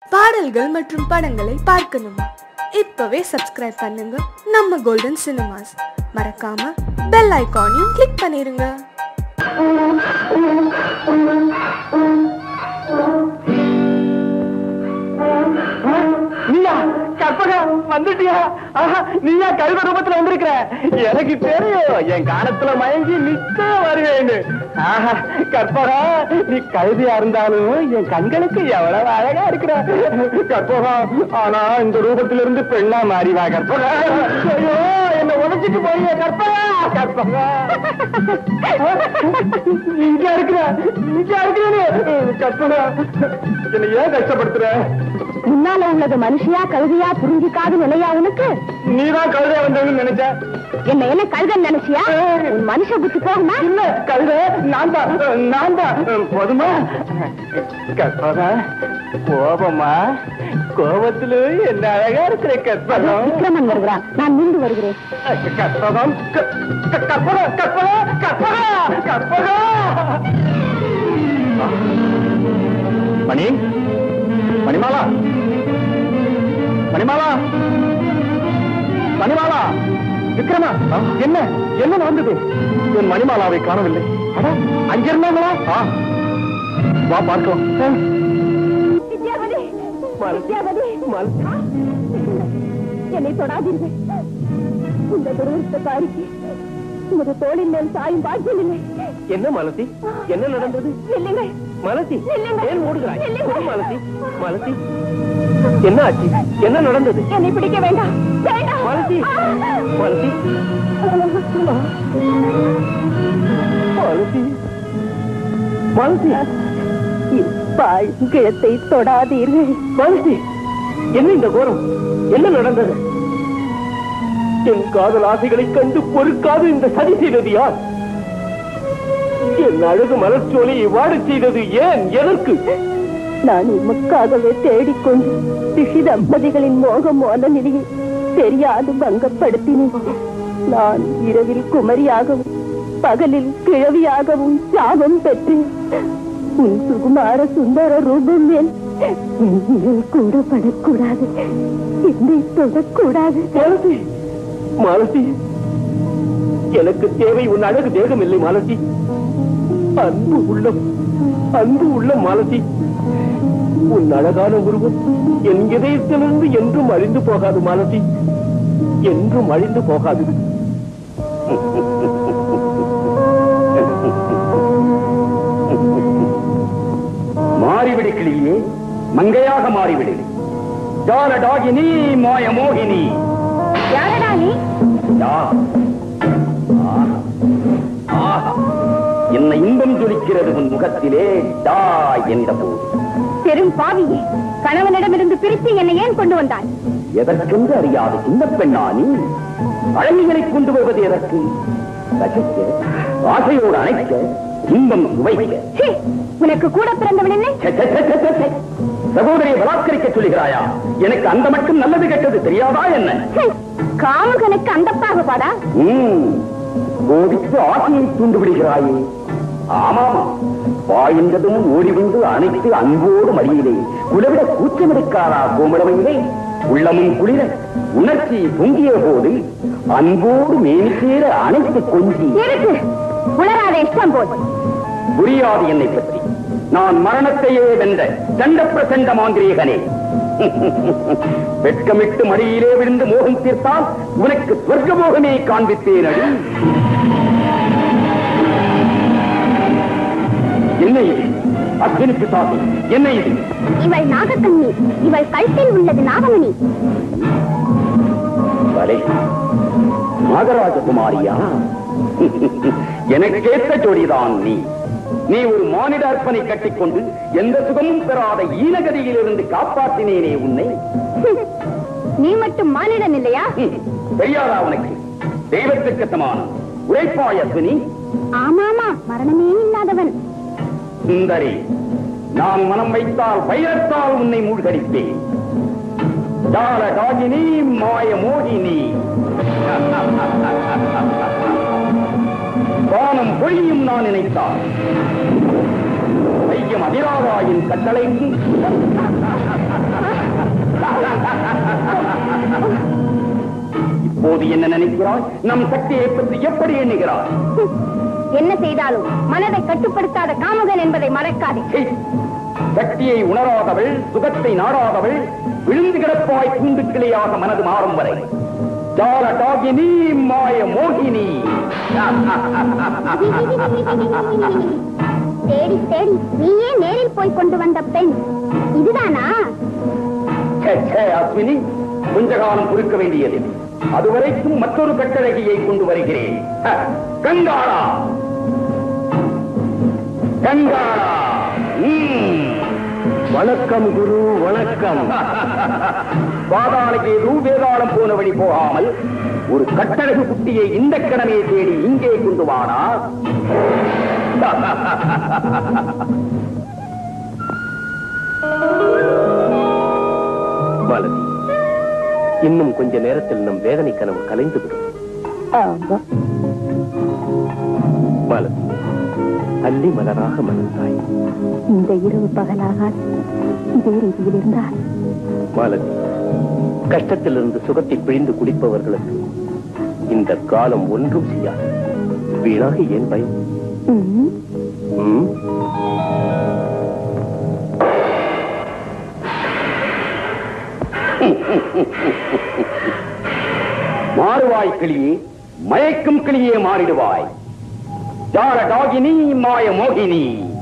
பாடல்கள் மற்றும் படங்களை பார்க்கணுமா இப்பவே சப்ஸ்கிரைப் பண்ணுங்க நம்ம கோல்டன் சினிமாஸ் மறக்காம பெல் ஐகானையும் கிளிக் பண்ணிருங்க நீயா கற்பகா வந்துட்டியா ஆஹா, நீயா கழுத ரூபத்துல வந்திருக்கிற எனக்கு தெரியும் என் காலத்துல மயங்கி நிச்சயம் வருவேன்னு ஆஹா கற்பகா நீ கழுதியா இருந்தாலும் என் கண்களுக்கு எவ்வளவு அழகா இருக்கிற கற்பகா ஆனா இந்த ரூபத்துல இருந்து பெண்ணா மாறிவா கற்பகா ஐயோ என்ன உடைச்சிட்டு போறிய கற்பகா கற்பகா இங்க இருக்கிற இங்க இருக்கிற கற்பகா என்ன ஏன் கஷ்டப்படுத்துற முன்னால உள்ளது மனுஷியா கழுதியா புரிஞ்சிக்காத நிலையா உனக்கு நீதான் கழுதையா வந்தவன்னு நினைச்ச என்ன என்ன கழுதன் நினைச்சியா உன் மனுஷ புத்தி போகுமா இல்ல கழுதை நான் தான் நான் தான் போதுமா கற்பகா கோபமா கோபத்துல என்ன அழகா இருக்கிற கற்பகம் விக்ரமன் வருகிறான் நான் மீண்டு வருகிறேன் கற்பகம் க- க- கற்பகா கற்பகா கற்பகா கற்பகா மணி மணிமாலா மணிமாலா மணிமாலா விக்ரமா என்ன என்ன நடந்தது என் மணிமாலாவை காணவில்லை அட அங்க இருந்தாங்களா ஆ. வா பார்க்கலாம் வித்யாவதி மலர். வித்யாவதி மலர். என்னை தொடாதீர்கள் இந்த துருவத்தை பாரிக்கு உமது தோளின் மேல் சாயும் பாக்கியம் இல்லை என்ன மலசி என்ன நடந்தது இல்லைங்கள் மலசி இல்லைங்க. ஏன் ஓடுகிறாய் இல்லைங்க. சொல்லு மலசி மலசி என்ன ஆச்சு என்ன நடந்தது என்னை பிடிக்க வேண்டாம் வேண்டாம் மலசி மலசி மலசி மலசி பால் கிழத்தை தொடாதீர்கள் மலசி என்ன இந்த கோரம் என்ன நடந்தது என் காதல் ஆசைகளைக் கண்டு பொறுக்காது இந்த சதி செய்தது யார் என் அழகு மலர்ச்சோலையை வாடச் செய்தது ஏன் எதற்கு நான் உமக்காகவே தேடிக்கொண்டு ரிஷி தம்பதிகளின் மோகமான நிலையை தெரியாது பங்கப்படுத்தினேன் நான் இரவில் குமரியாகவும் பகலில் கிழவியாகவும் சாபம் பெற்றேன் உன் சுகுமார சுந்தர ரூபம் மேல் நீங்கள் கூட படக்கூடாது என்னை தொடக்கூடாது மாலதி மாலதி எனக்கு தேவை உன் அழகு தேகம் இல்லை மாலதி அன்பு உள்ளம் அன்பு உள்ள மாலதி உன் அழகான உருவம் என் இதயத்திலிருந்து என்றும் அழிந்து போகாது மாலதி என்றும் அழிந்து போகாது மாறிவிடு கிளியே மங்கையாக மாறிவிடு ஜாலடாகினி மாய மோகினி யாரடா நீ யார்? ஆஹா. ஆஹா. என்ன இன்பம் ஜொலிக்கிறது உன் முகத்திலே டா என்ற போது பெரும் பாவியே கணவனிடமிருந்து பிரித்து என்னை ஏன் கொண்டு வந்தாய் எதற்கென்று அறியாது சின்ன பெண்ணா நீ அழகிகளை கொண்டு வருவது எதற்கு ரசிக்க ஆசையோடு அணைக்க இன்பம் சுவைக்க சீ, உனக்கு கூட பிறந்தவன் இல்லை ச்சே, ச்சே, ச்சே, ச்சே, ச்சே, ச்சே. சகோதரியை பலாத்கரிக்க சொல்லுகிறாயா எனக்கு அந்த மட்டும் நல்லது கெட்டது தெரியாதா என்ன ஹம், காமுகனுக்கு அந்த பாகுபாடா ம், கோபித்து ஆசையை தூண்டு விடுகிறாயே ஆமாமா வாயின்றதும் ஓடி வந்து அணைத்து அன்போடு மடியிலே குலவிட கூச்சமெடுக்காரா கோமளமையிலே உள்ளமும் குளிர உணர்ச்சி பொங்கிய போது அன்போடு மேனி சேர அணைத்து கொஞ்சி இருக்கு உளராத இஷ்டம் போது புரியாது என்னை பற்றி நான் மரணத்தையே வென்ற தண்ட பிரசண்ட மாந்திரீகனே வெட்கமிட்டு மடியிலே விழுந்து மோகம் தீர்த்தால் உனக்கு சொர்க்க மோகமே காண்பித்தேன் அடி என்ன இது அக்னி பிசாசு என்ன இது இவள் நாகக்கண்ணி இவள் கழுத்தில் உள்ளது நாகமணி வலை நாகராஜகுமாரியா எனக்கேற்ற ஜோடிதான் நீ நீ ஒரு மானிட அர்ப்பனை கட்டிக்கொண்டு எந்த சுகமும் பெறாத ஈனகதியிலிருந்து காப்பாற்றினேனே உன்னை நீ மட்டும் மானிடன் இல்லையா ஹம், தெரியாதா உனக்கு தெய்வத்திற்கு சமானம் உழைப்பாய துணி ஆமாமா மரணமே இல்லாதவன் சுந்தரி நான் மனம் வைத்தால் வைரத்தால் உன்னை மூழ்கடிப்பேன் ஜால காகினி மாய மோகினி வானம் பொழியும் நான் நினைத்தால் ஐயம் அதிராதாயின் கட்டளைக்கு நினைக்கிறாய் நம் சக்தியை பற்றி எப்படி எண்ணுகிறாய் என்ன செய்தாலும் மனதை கட்டுப்படுத்தாத காமுகன் என்பதை மறக்காதே சீ! சக்தியை உணராதவள் சுகத்தை நாடாதவள் விழுந்து கிடப்பாய் கூண்டு கிளையாக மனது மாறும் வரை ஜால டாகினி மாய மோகினி தேடி தேடி நீயே நேரில் போய் கொண்டு வந்த பெண் இதுதானா ச்சே, ச்சே, அஸ்வினி கொஞ்ச காலம் பொறுக்க வேண்டியது அதுவரைக்கும் மற்றொரு கட்டழகியை கொண்டு வருகிறேன் ஹ, கங்காளா கங்காளா ம். வணக்கம் குரு வணக்கம் பாதாளகேது வேதாளம் போன வழி போகாமல் ஒரு கட்டழகு குட்டியை இந்த கிழமையை தேடி இங்கே கொண்டு வாடா மாலதி இன்னும் கொஞ்ச நேரத்தில் நம் வேதனை கனவு கலைந்து விடும் மாலதி அள்ளி மலராக மலர்ந்தாய் இந்த இரவு பகலாக இதே ரீதியில் இருந்தால் மாலதி கஷ்டத்திலிருந்து சுகத்தை பிழிந்து குடிப்பவர்களுக்கு இந்த காலம் ஒன்றும் செய்யாது வீணாக ஏன் பயம் ம்? மாறுவாய் கிளியே மயக்கும் கிளியே மாறிடுவாய் ஜால டாகினி மாய மோகினி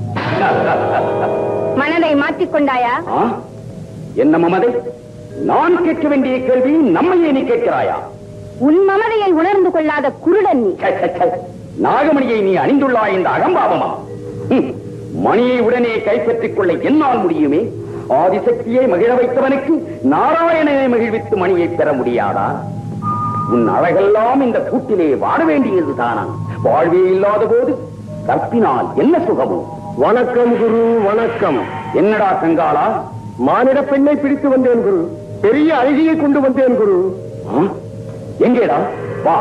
மனதை மாற்றிக்கொண்டாயா ஆ? என்ன மமதை நான் கேட்க வேண்டிய கேள்வி நம்மையே நீ கேட்கிறாயா உன் மமதையை உணர்ந்து கொள்ளாத குருடன் நீ ச்சே, ச்சே, ச்சே. நாகமணியை நீ அணிந்துள்ளாய் இந்த அகம்பாவமா ஹம். மணியை உடனே கைப்பற்றிக் கொள்ள என்னால் முடியுமே ஆதிசக்தியை மகிழ வைத்தவனுக்கு நாராயணனை மகிழ்வித்து மணியை பெற முடியாதா உன் அழகெல்லாம் இந்த கூட்டிலே வாழ வேண்டியது தானா வாழ்வே இல்லாத போது கற்பினால் என்ன சுகமும் வணக்கம் குரு வணக்கம் என்னடா கங்காளா மானிட பெண்ணை பிடித்து வந்தேன் குரு பெரிய அழகியை கொண்டு வந்தேன் குரு ஆ? எங்கேடா வா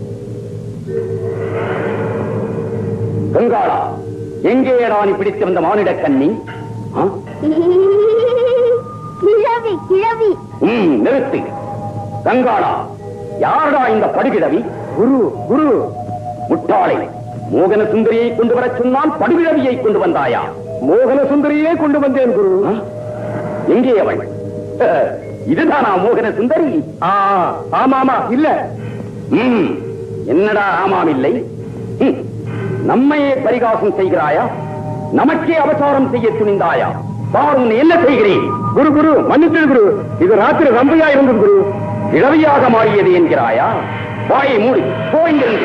கங்காளா எங்கேடா நீ பிடித்து வந்த மானிட கண்ணி ஆ? கிழவி கிழவி ம், நிறுத்து கங்காளா யாரடா இந்த படுகிழவி குரு குரு முட்டாளை மோகன சுந்தரியை கொண்டு வரச் சொன்னால் படுகிழவியை கொண்டு வந்தாயா மோகன சுந்தரியே கொண்டு வந்தேன் குரு ஆ? எங்கே அவள் அஹ், இதுதானா மோகன சுந்தரி ஆ, ஆமாமா இல்ல ம், என்னடா ஆமாம் இல்லை ம், நம்மையே பரிகாசம் செய்கிறாயா நமக்கே அபசாரம் செய்ய துணிந்தாயா பார் உன்னை என்ன செய்கிறேன் குரு குரு மன்னிச்சிடு குரு இது ராத்திரி ரம்பையா இருந்தது குரு இளவியாக மாறியது என்கிறாயா வாயை மூடி போயிருந்து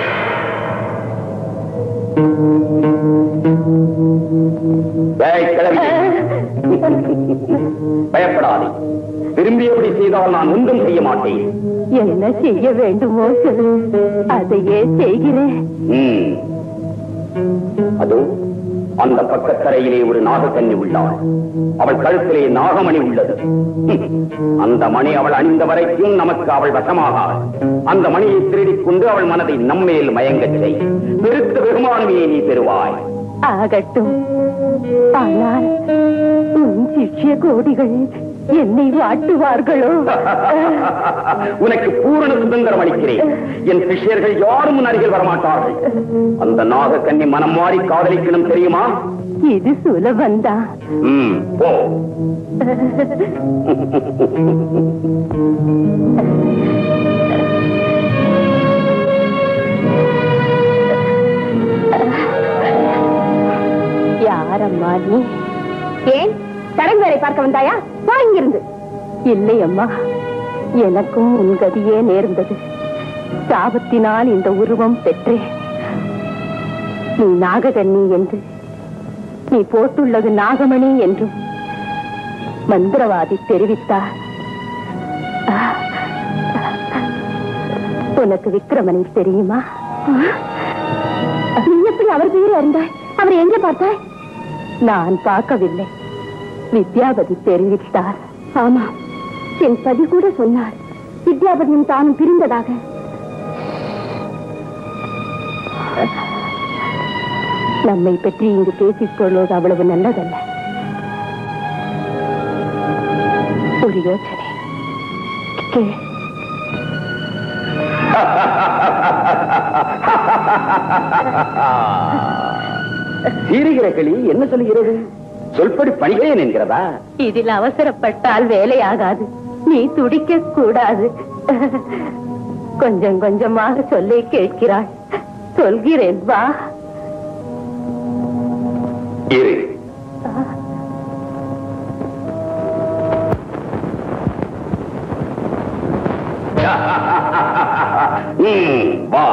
பயப்படாதே விரும்பியபடி செய்தால் நான் ஒன்றும் செய்ய மாட்டேன் என்ன செய்ய வேண்டுமோ சொல்லு அதையே செய்கிறேன் ம். அதோ அந்த பக்கத்தரையிலே ஒரு நாகக்கன்னி உள்ளாள் அவள் கழுத்திலே நாகமணி உள்ளது ஹம். அந்த மணி அவள் அணிந்த வரைக்கும் நமக்கு அவள் வசமாகாள் அந்த மணியை திருடிக் கொண்டு அவள் மனதை நம்மேல் மயங்கச் செய் பெருத்த வெகுமானமே நீ பெறுவாய் ஆகட்டும் ஆனால் உன் சிஷ்ய கோடிகள் என்னை வாட்டுவார்களோ உனக்கு பூரண சுதந்திரம் அளிக்கிறேன் என் சிஷ்யர்கள் யாரும் உன் அருகில் வரமாட்டார்கள் அந்த நாகக்கன்னி மனம் மாறி காதலிக்கணும் தெரியுமா இது சுலபந்தான் ம், போ யாரம்மா நீ ஏன் சடங்குகளை பார்க்க வந்தாயா போ இங்கிருந்து இல்லை அம்மா எனக்கும் உன் கதியே நேர்ந்தது சாபத்தினால் இந்த உருவம் பெற்றேன் நீ நாககன்னி என்று நீ போட்டுள்ளது நாகமணி என்றும் மந்திரவாதி தெரிவித்தார் ஆ, உனக்கு விக்ரமனை தெரியுமா நீ எப்படி அவர் பெயரை அறிந்தாய் அவரை எங்கே பார்த்தாய் நான் பார்க்கவில்லை வித்யாபதி தெரிவித்தார் ஆமா என் பதி கூட சொன்னார் வித்யாபதியும் தானும் பிரிந்ததாக நம்மை பற்றி இங்கு பேசிக் கொள்வது அவ்வளவு நல்லதல்ல ஒரு யோசனை கேள். சீரிகிற கிளி என்ன சொல்லுகிறது சொல்படி பணிகிறேன் என்கிறதா இதில் அவசரப்பட்டால் வேலையாகாது நீ துடிக்க கூடாது கொஞ்சம் கொஞ்சமாக சொல்லி கேட்கிறாய் சொல்கிறேன் வா இரு ம், வா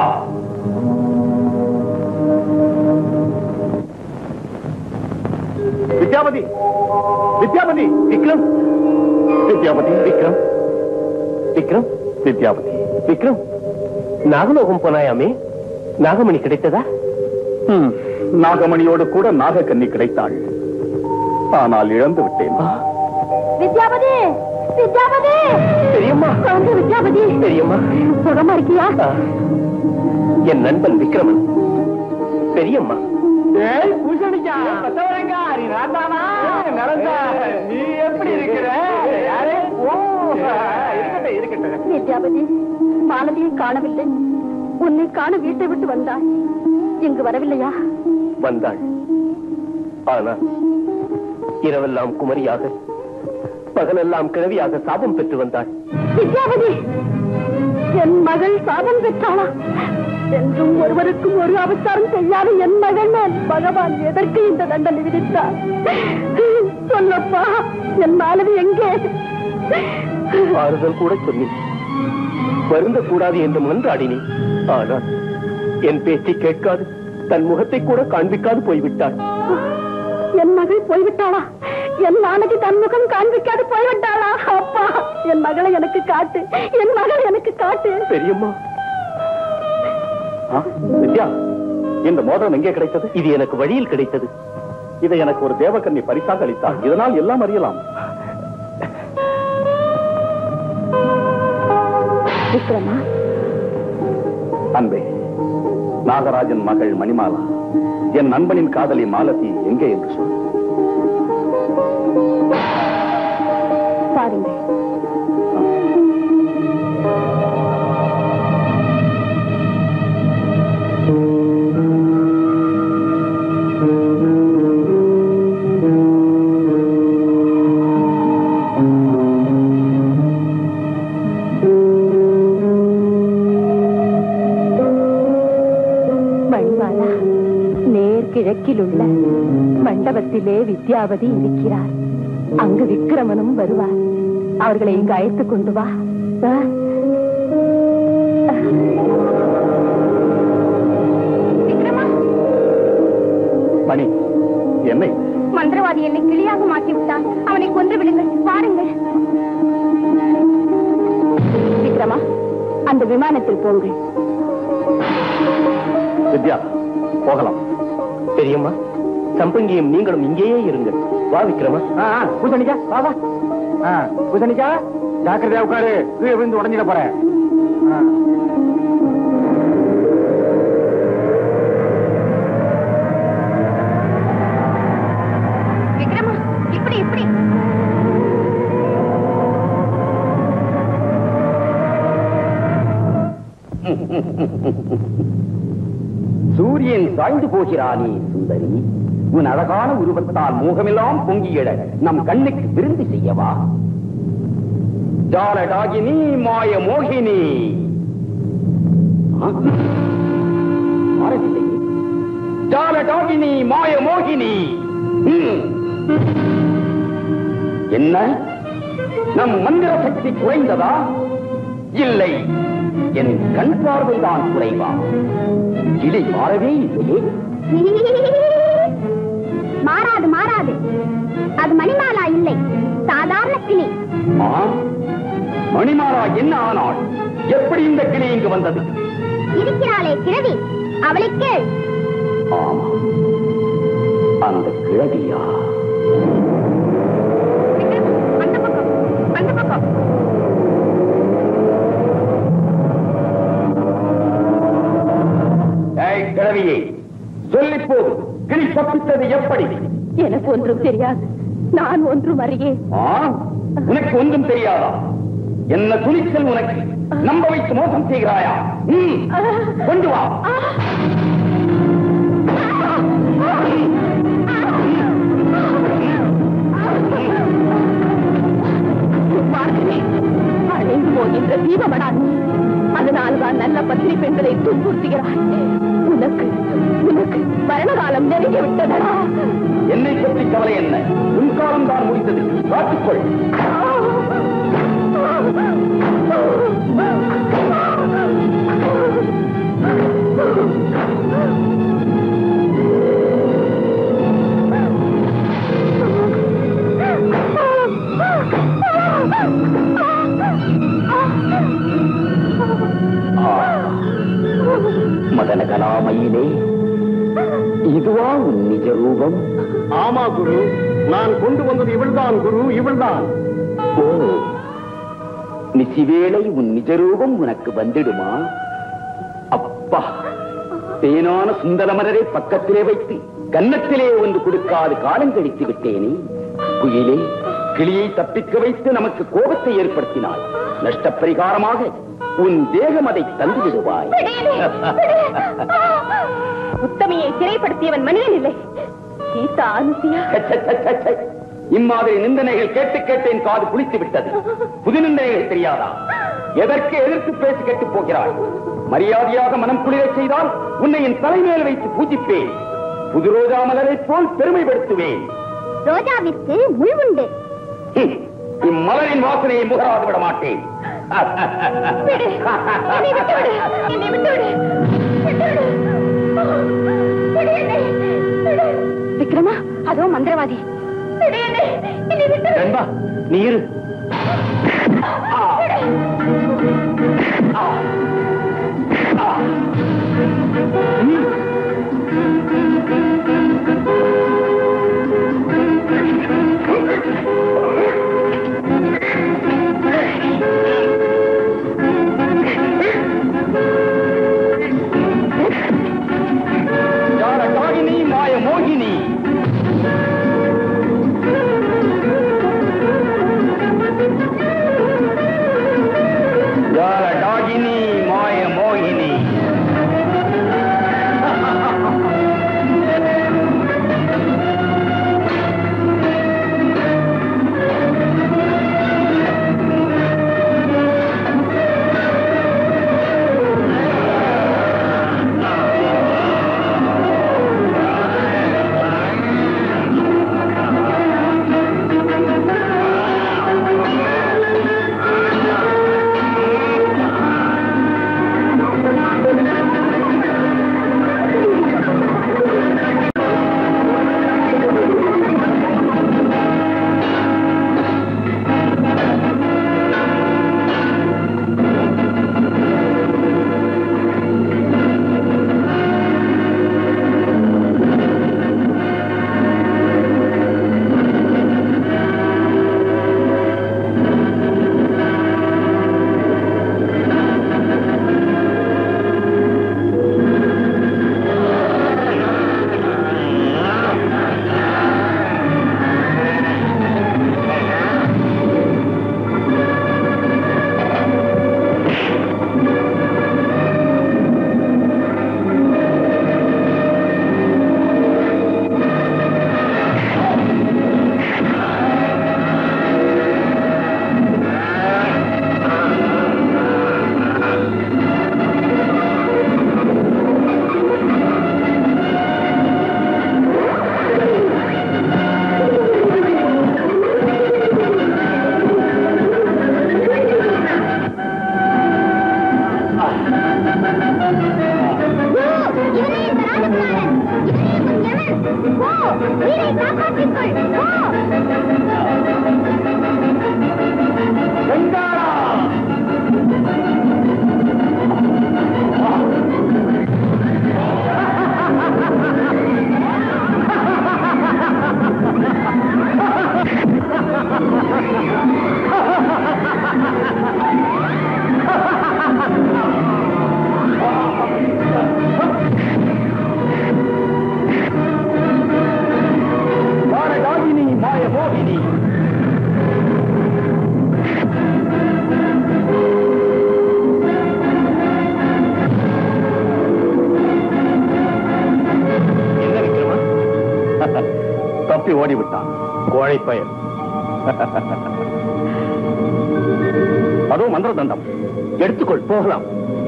வித்யாபதி வித்யாபதி விக்ரம் வித்யாபதி விக்ரம் விக்ரம் வித்யாபதி விக்ரம் நாகலோகம் போனாயாமே நாகமணி கிடைத்ததா ம், நாகமணியோடு கூட நாகக்கன்னி கிடைத்தாள் ஆனால் இழந்து விட்டேன் வித்யாபதி வித்யாபதி பெரியம்மா குழந்தை வித்யாபதி பெரியம்மா சுகமா இருக்கியா ஆ, என் நண்பன் விக்ரமன் பெரியம்மா ஏய் பூசணிக்கா பத்தவரங்கா நீ ராதானா நடந்தா நீ எப்படி இருக்கிற யாரே ஓ இருக்கட்டும் இருக்கட்டும் வித்யாபதி மாலதியை காணவில்லை உன்னை காண வீட்டை விட்டு வந்தாய் இங்கு வரவில்லையா வந்தாள் ஆனால் இரவெல்லாம் குமரியாக பகலெல்லாம் கிழவியாக சாபம் பெற்று வந்தாள் வித்யாபதி என் மகள் சாபம் பெற்றாளா என்றும் ஒருவருக்கும் ஒரு அவசாரம் செய்யாத என் மகள் மேல் பகவான் எதற்கு இந்த தண்டனை விதித்தார் சொல்லப்பா என் மாலவி எங்கே ஆறுதல் கூட சொன்னேன் வருந்த கூடாது என்று மன்றாடினேன் ஆனால் என் பேச்சை கேட்காது தன் முகத்தை கூட காண்பிக்காது போய்விட்டாள் என் மகள் போய்விட்டாளா என் மாணவி தன் முகம் காண்பிக்காது போய்விட்டாளா அப்பா என் மகளை எனக்கு காட்டு என் மகளை எனக்கு காட்டு பெரியம்மா ஆ, வித்யா இந்த மோதிரம் எங்கே கிடைத்தது இது எனக்கு வழியில் கிடைத்தது இதை எனக்கு ஒரு தேவக்கன்னி பரிசாக அளித்தாள் இதனால் எல்லாம் அறியலாம் விக்ரமா அன்பே நாகராஜன் மகள் மணிமாலா என் நண்பனின் காதலி மாலதி எங்கே என்று சொல் பாருங்கள் மணிமாலா நேர் கிழக்கில் உள்ள மண்டபத்திலே வித்யாவதி இருக்கிறார் அங்கு விக்கிரமனும் வருவார் அவர்களை இங்கு அழைத்துக் கொண்டு வா ஆ? மணி என்னை மந்திரவாதி என்னை கிளியாக மாற்றி விட்டான் அவனை கொன்று விடுங்கள் பாருங்கள் விக்ரமா அந்த விமானத்தில் போங்கள் வித்யா போகலாம் பெரியம்மா சம்பங்கியும் நீங்களும் இங்கேயே இருங்கள் வா விக்ரமா பூசணிக்கா வா வா பூசணிக்கா ஜாக்கிரதையா உட்காரு கீழே விழுந்து உடஞ்சிட போறேன் விக்ரமா இப்படி இப்படி சூரியன் சாய்ந்து போகிறானே சுந்தரி உன் அழகான உருவத்தால் மோகமெல்லாம் பொங்கியட நம் கண்ணுக்கு விருந்து செய்யவா ஜாலடாகினி மாய மோகினி ஆ? மாறவில்லை. ஜாலடாகினி மாய மோகினி ம். என்ன நம் மந்திர சக்தி குறைந்ததா இல்லை என் கண் பார்வைதான் குறைவா கிளி மாறவே இல்லையே மாறாது மாறாது அது மணிமாலா இல்லை சாதாரண கிளி ஆ? மணிமாலா என்ன ஆனாள் எப்படி இந்த கிளி இங்கு வந்தது இருக்கிறாளே கிழவி அவளை கேள் ஆமா அந்த கிழவியா அந்த பக்கம் அந்த பக்கம் ஏய் கிழவியே சொல்லி போது கிளி தப்பித்தது எப்படி எனக்கு ஒன்றும் தெரியாது நான் ஒன்றும் அறியேன் ஆ? உனக்கு ஒன்றும் தெரியாதா என்ன துணிச்சல் உனக்கு நம்ப வைத்து மோசம் செய்கிறாயா ம், கொண்டு வா பார்க்கிறே அணைந்து போகின்ற தீபமடாது அதனால்தான் நல்ல பத்திரி பெண்களை துன்புறுத்துகிறாய் உனக்கு உனக்கு மரணகாலம் நெருங்கி விட்டதடா என்னை பற்றி கவலை என்ன உன் காலம் தான் முடிந்தது காத்துக்கொள் மதன கலாமையிலே இதுவா உன் நிஜ ரூபம் ஆமா குரு நான் கொண்டு வந்தது இவள்தான் குரு இவள்தான் ஓ நிசிவேளை உன் நிஜ ரூபம் உனக்கு வந்துடுமா அப்பா தேனான சுந்தரமரரை பக்கத்திலே வைத்து கன்னத்திலே ஒன்று கொடுக்காது காலம் கழித்து விட்டேனே குயிலே கிளியை தப்பிக்க வைத்து நமக்கு கோபத்தை ஏற்படுத்தினாள் நஷ்டப்பரிகாரமாக உன் தேகம் அதை தந்து விடுவாய் உத்தமையை சிறைப்படுத்தியவன் மனிதன் இல்லை சீதா அனுசியா சே, சே, சே, சே, சே. இம்மாதிரி நிந்தனைகள் கேட்டு கேட்டு என் காது குளித்து விட்டது புது நிந்தனைகள் தெரியாதா எதற்கு எதிர்த்து பேசி கெட்டு போகிறாய் மரியாதையாக மனம் குளிரச் செய்தால் உன்னை என் தலைமேல் வைத்து பூஜிப்பேன் புது ரோஜா மலரைப் போல் பெருமைப்படுத்துவேன் ரோஜாவிற்கு முள் உண்டு ஹம், இம்மலரின் வாசனையை முகராது விட மாட்டேன் என்னை விட்டுவிடு என்னை விட்டுவிடு விட்டுவிடு விடு என்னை விடு விக்ரமா அதோ மந்திரவாதி விடு என்னை என்னை விட்டு நண்பா நீ இரு யாரகாகினி மாய மோகினி தப்பி ஓடிவிட்டான் கோழைப்பயல் அதோ மந்திர தண்டம் எடுத்துக்கொள் போகலாம்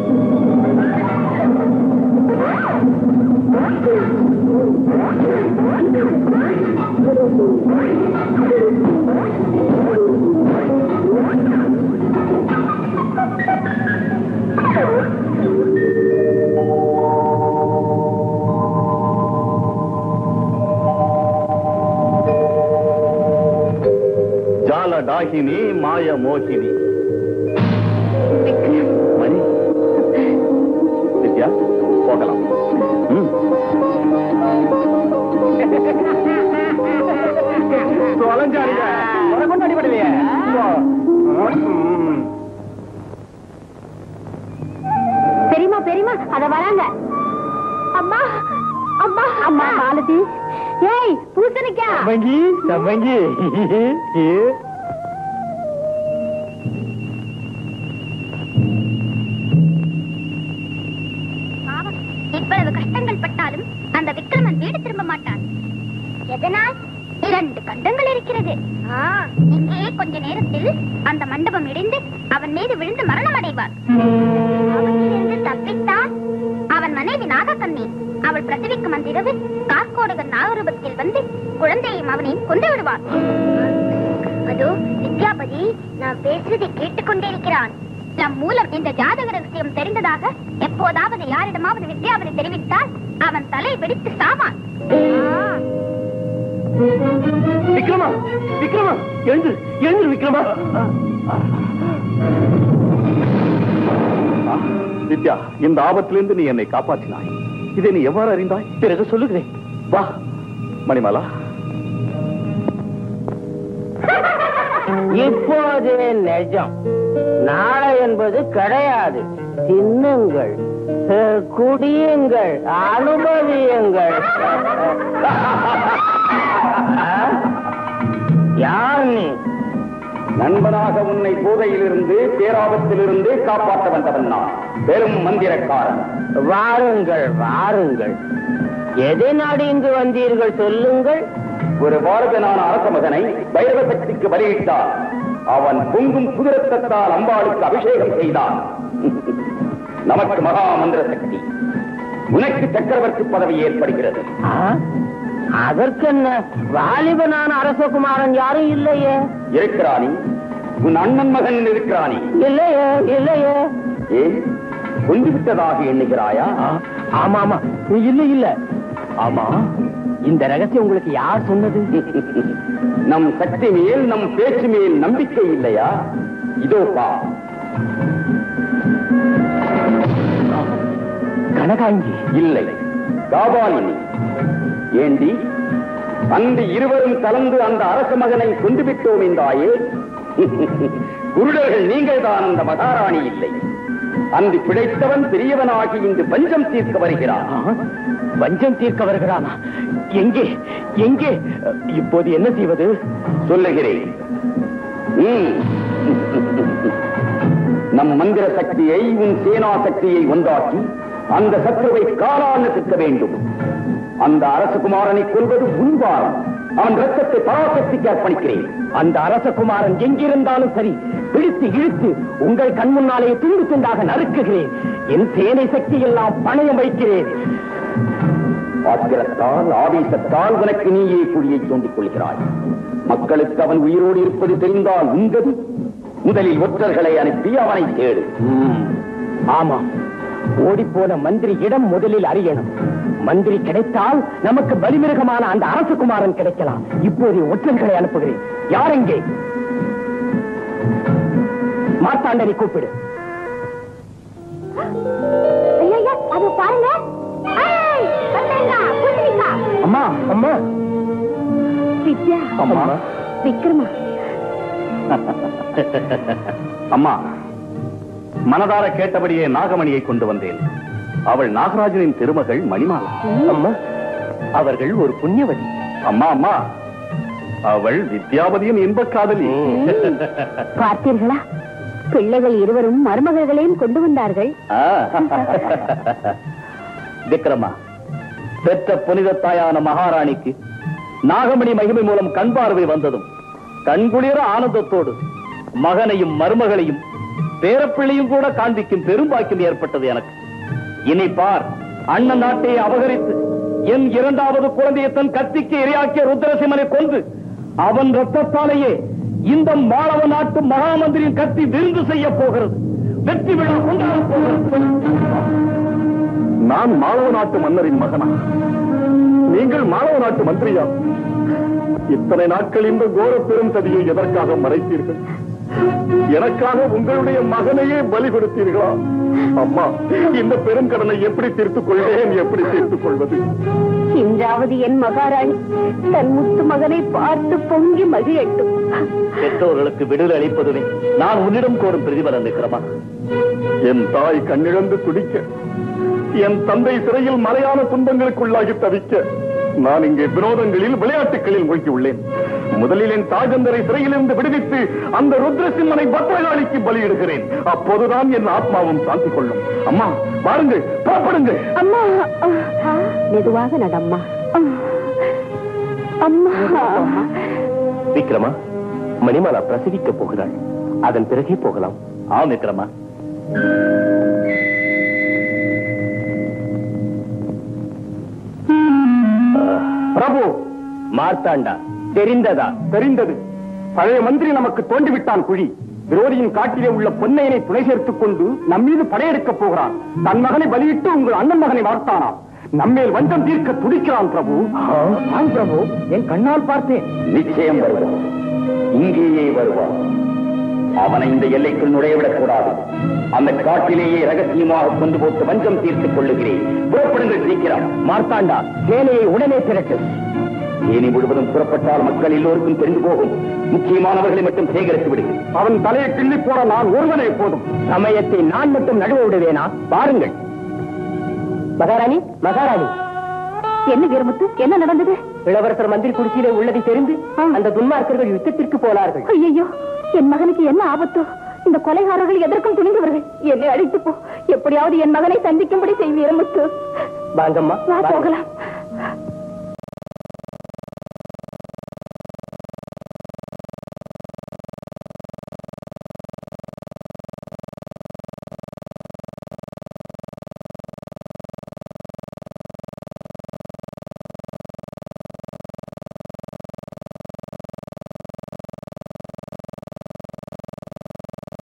ஜால டாகினி மாய மோகினி மணி வித்யா போகலாம் ம். தொலைஞ்சாருங்க உனக்கு ஒண்ணும் அடிபடலையே ம். பெரியமா பெரியமா அத வராங்க அம்மா அம்மா அம்மா மாலதி ஏய் பூசணிக்கா சம்பங்கி சம்பங்கி பாவம் இவ்வளவு கஷ்டங்கள் பட்டாலும் அந்த விக்ரமன் வீடு திரும்ப மாட்டான் எதனால் இரண்டு கண்டங்கள் இருக்கிறது ஆ, இங்கேயே கொஞ்ச நேரத்தில் அந்த மண்டபம் இடிந்து அவன் மீது விழுந்து மரணம் அடைவார் அவனிலிருந்து தப்பித்தான் அவன் மனைவி நாகக்கண்ணி அவள் பிரசவிக்கும் அந்த இரவு காக்கோடகன் நாகரூபத்தில் வந்து குழந்தையும் அவனையும் கொண்டு விடுவார் அதோ வித்யாபதி நான் பேசுவதை கேட்டுக்கொண்டே இருக்கிறான் நம் மூலம் இந்த ஜாதக ரகசியம் தெரிந்ததாக எப்போதாவது யாரிடமாவது வித்யாபதி தெரிவித்தால் அவன் தலை வெடித்து சாவான் விக்ரமா விக்ரமா எழுந்து எழுந்து விக்ரமா வித்யா இந்த ஆபத்திலிருந்து நீ என்னை காப்பாற்றினாய் இதை நீ எவ்வாறு அறிந்தாய் பிறகு சொல்லுகிறேன் வா மணிமாலா இப்போது நிஜம் நாளை என்பது கிடையாது தின்னுங்கள் அஹ், குடியுங்கள் அனுபவியுங்கள் அஹ், யார் நீ நண்பனாக உன்னை போதையிலிருந்து பேராபத்திலிருந்து காப்பாற்ற வந்தவன் நான் பெரும் மந்திரக்காரன் வாருங்கள் வாருங்கள் எதை நாடு இங்கு வந்தீர்கள் சொல்லுங்கள் ஒரு பாரதனான அரச மகனை பைரவ சக்திக்கு பலியிட்டார் அவன் பொங்கும் குதிரத்தத்தால் அம்பாளுக்கு அபிஷேகம் செய்தான் நமக்கு மகா மந்திர சக்தி உனக்கு சக்கரவர்த்தி பதவி ஏற்படுகிறது ஆ? அதற்கென்ன வாலிபனான அரசகுமாரன் யாரும் இல்லையே இருக்கிறானி உன் அண்ணன் மகன் இருக்கிறானி இல்லையே இல்லையே ஏன் கொண்டு விட்டதாக எண்ணுகிறாயா ஆமா ஆமா இல்ல இல்ல ஆமா இந்த ரகசியம் உங்களுக்கு யார் சொன்னது நம் சக்தி மேல் நம் பேச்சு மேல் நம்பிக்கை இல்லையா இதோ பா கனகாங்கி இல்லை காபாலினி ஏண்டி அந்த இருவரும் கலந்து அந்த அரச மகனை கொண்டு விட்டோம் என்றாயே குருடர்கள் நீங்கள் தான் அந்த மகாராணி இல்லை அன்று பிழைத்தவன் பெரியவனாகி இங்கு பஞ்சம் தீர்க்க வருகிறான் ஆ, வஞ்சம் தீர்க்க வருகிறானா எங்கே எங்கே இப்போது என்ன செய்வது சொல்லுகிறேன் ம். நம் மந்திர சக்தியை உன் சேனா சக்தியை ஒன்றாக்கி அந்த சத்ருவை காலால் நசுக்க வேண்டும் அந்த அரசகுமாரனை கொள்வது உன்வாரம் அவன் ரத்தத்தை பராசக்திக்கு அர்ப்பணிக்கிறேன் அந்த அரசகுமாரன் எங்கிருந்தாலும் சரி பிடித்து இழுத்து உங்கள் கண் முன்னாலே துண்டு துண்டாக நறுக்குகிறேன் என் சேனை சக்தி எல்லாம் பணயம் வைக்கிறேன் ஆத்திரத்தால் ஆவேசத்தால் உனக்கு நீயே குழியை தோண்டிக் கொள்கிறாய் மக்களுக்கு அவன் உயிரோடு இருப்பது தெரிந்தால் உங்கது முதலில் ஒற்றர்களை அனுப்பி அவனை தேடு ஆமாம் ஓடிப்போன மந்திரி இடம் முதலில் அறியணும் மந்திரி கிடைத்தால் நமக்கு பலிமிருகமான அந்த அரசகுமாரன் கிடைக்கலாம் இப்போது ஒற்றர்களை அனுப்புகிறேன் யார் எங்கே மார்த்தாண்டனை கூப்பிடு ஐயா அது பாருங்க ஏய், வந்தேங்க, பூசணிக்கா. அம்மா அம்மா வித்யா அம்மா விக்ரமா அம்மா மனதார கேட்டபடியே நாகமணியை கொண்டு வந்தேன் அவள் நாகராஜனின் திருமகள் மணிமாலா அம்மா அவர்கள் ஒரு புண்ணியவதி அம்மா அம்மா அவள் வித்யாபதியின் இன்பக் காதலி பார்த்தீர்களா பிள்ளைகள் இருவரும் மருமகர்களையும் கொண்டு வந்தார்கள் ஆ. விக்ரமா பெற்ற புனித தாயான மகாராணிக்கு நாகமணி மகிமை மூலம் கண் பார்வை வந்ததும் கண்குளிர ஆனந்தத்தோடு மகனையும் மருமகளையும் பேரப்பிள்ளையும் கூட காண்பிக்கும் பெரும்பாக்கியம் ஏற்பட்டது எனக்கு இனி பார் அண்ணன் நாட்டை அபகரித்து என் இரண்டாவது குழந்தையை தன் கத்திக்கு இரையாக்கிய ருத்ரசிம்மனை கொன்று அவன் ரத்தத்தாலேயே இந்த மாளவ நாட்டு மகாமந்திரியின் கத்தி விருந்து செய்ய போகிறது வெற்றி விழா கொண்டாட போகிறது நான் மாளவ நாட்டு மன்னரின் மகனா நீங்கள் மாளவ நாட்டு மந்திரியா இத்தனை நாட்கள் இந்த கோர பெரும் சதியை எதற்காக மறைத்தீர்கள் எனக்காக உங்களுடைய மகனையே பலி கொடுத்தீர்களா அம்மா இந்த பெருங்கடனை எப்படி தீர்த்துக் கொள்வேன் எப்படி தீர்த்துக் கொள்வது இன்றாவது என் மகாராணி தன் முத்து மகனை பார்த்து பொங்கி மகிழட்டும் பெற்றோர்களுக்கு விடுதலை அளிப்பதுமே நான் உன்னிடம் கோரும் பிரதிபலன் விக்ரமா என் தாய் கண்ணிழந்து துடிக்க என் தந்தை சிறையில் மலையான துன்பங்களுக்குள்ளாகி தவிக்க நான் இங்கே வினோதங்களில் விளையாட்டுகளில் மூழ்கியுள்ளேன் முதலில் என் தாஜந்தரை சிறையிலிருந்து விடுவித்து அந்த ருத்ரசிம்மனை பத்திரகாளிக்கு பலியிடுகிறேன் அப்போதுதான் என் ஆத்மாவும் சாந்தி கொள்ளும் அம்மா வாருங்கள் புறப்படுங்கள் அம்மா மெதுவாக நடம்மா அம்மா விக்ரமா மணிமாலா பிரசவிக்க போகிறாள் அதன் பிறகே போகலாம் ஆம் விக்ரமா பிரபு மார்த்தாண்டா தெரிந்ததா தெரிந்தது பழைய மந்திரி நமக்கு தோண்டிவிட்டான் குழி விரோதியின் காட்டிலே உள்ள பொன்னையனை துணை சேர்த்துக் கொண்டு நம்மீது படையெடுக்கப் போகிறான் தன் மகனை பலியிட்டு உங்கள் அண்ணன் மகனை வார்த்தானாம் நம்மேல் வஞ்சம் தீர்க்க துடிக்கிறான் பிரபு ஆம் பிரபு என் கண்ணால் பார்த்தேன் நிச்சயம் வருவான் இங்கேயே வருவான் அவனை இந்த எல்லைக்குள் நுழையவிடக் கூடாது அந்த காட்டிலேயே ரகசியமாக கொண்டு போட்டு வஞ்சம் தீர்த்துக் கொள்ளுகிறேன் புறப்படுங்கள் சீக்கிரம் மார்த்தாண்டா சேனையை உடனே திரட்டு ஏனி முழுவதும் புறப்பட்டால் மக்கள் எல்லோருக்கும் தெரிந்து போகும் முக்கியமானவர்களை மட்டும் சேகரித்து விடு அவன் தலையை கிள்ளி போட நான் ஒருவனே போதும் சமயத்தை நான் மட்டும் நடுவ விடுவேனா பாருங்கள் மகாராணி மகாராணி என்ன வீரமுத்து என்ன நடந்தது இளவரசர் மந்திரி குடிசையிலே உள்ளதை தெரிந்து அந்த துன்மார்க்கர்கள் யுத்தத்திற்கு போனார்கள் ஐயோ என் மகனுக்கு என்ன ஆபத்தோ இந்த கொலைகாரர்கள் எதற்கும் துணிந்தவர்கள் என்னை அழைத்து போ எப்படியாவது என் மகனை சந்திக்கும்படி செய் வீரமுத்து வாங்கம்மா வா வாங்க. போகலாம்